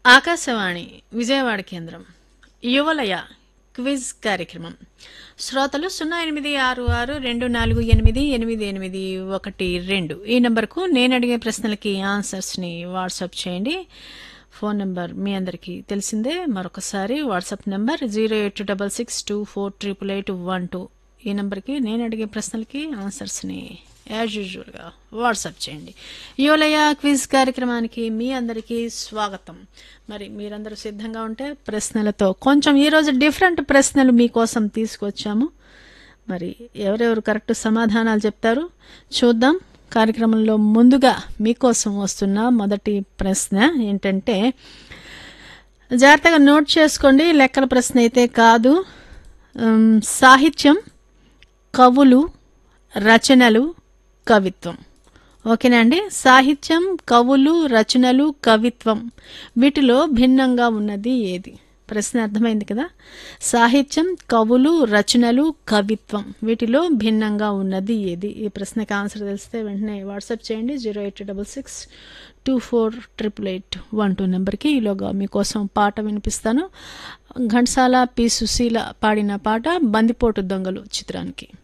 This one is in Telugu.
ఆకాశవాణి విజయవాడ కేంద్రం యువలయ క్విజ్ కార్యక్రమం శ్రోతలు సున్నా ఎనిమిది ఆరు ఆరు రెండు నాలుగు ఎనిమిది ఎనిమిది ఎనిమిది ఒకటి రెండు ఈ నెంబర్కు నేను అడిగే ప్రశ్నలకి ఆన్సర్స్ని వాట్సాప్ చేయండి ఫోన్ నెంబర్ మీ అందరికీ తెలిసిందే మరొకసారి WhatsApp number zero eight double six two four triple eight one two ఈ నెంబర్కి నేను అడిగే ప్రశ్నలకి ఆన్సర్స్ని యాజ్ యూజువల్గా వాట్సాప్ చేయండి యోలయ క్విజ్ కార్యక్రమానికి మీ అందరికీ స్వాగతం మరి మీరందరూ సిద్ధంగా ఉంటే ప్రశ్నలతో కొంచెం ఈరోజు డిఫరెంట్ ప్రశ్నలు మీకోసం తీసుకొచ్చాము మరి ఎవరెవరు కరెక్ట్ సమాధానాలు చెప్తారు చూద్దాం కార్యక్రమంలో ముందుగా మీకోసం వస్తున్న మొదటి ప్రశ్న ఏంటంటే జాగ్రత్తగా నోట్ చేసుకోండి లెక్కల ప్రశ్న అయితే కాదు ఉమ్, సాహిత్యం కవులు రచనలు కవిత్వం ఓకేనా అండి సాహిత్యం కవులు రచనలు కవిత్వం వీటిలో భిన్నంగా ఉన్నది ఏది ప్రశ్న అర్థమైంది కదా సాహిత్యం కవులు రచనలు కవిత్వం వీటిలో భిన్నంగా ఉన్నది ఏది ఈ ప్రశ్నకి ఆన్సర్ తెలిస్తే వెంటనే వాట్సాప్ చేయండి zero eight double six two four triple eight one two నెంబర్కి ఈలోగా మీకోసం పాట వినిపిస్తాను ఘంటసాల పి సుశీల పాడిన పాట బందిపోటు దొంగలు చిత్రానికి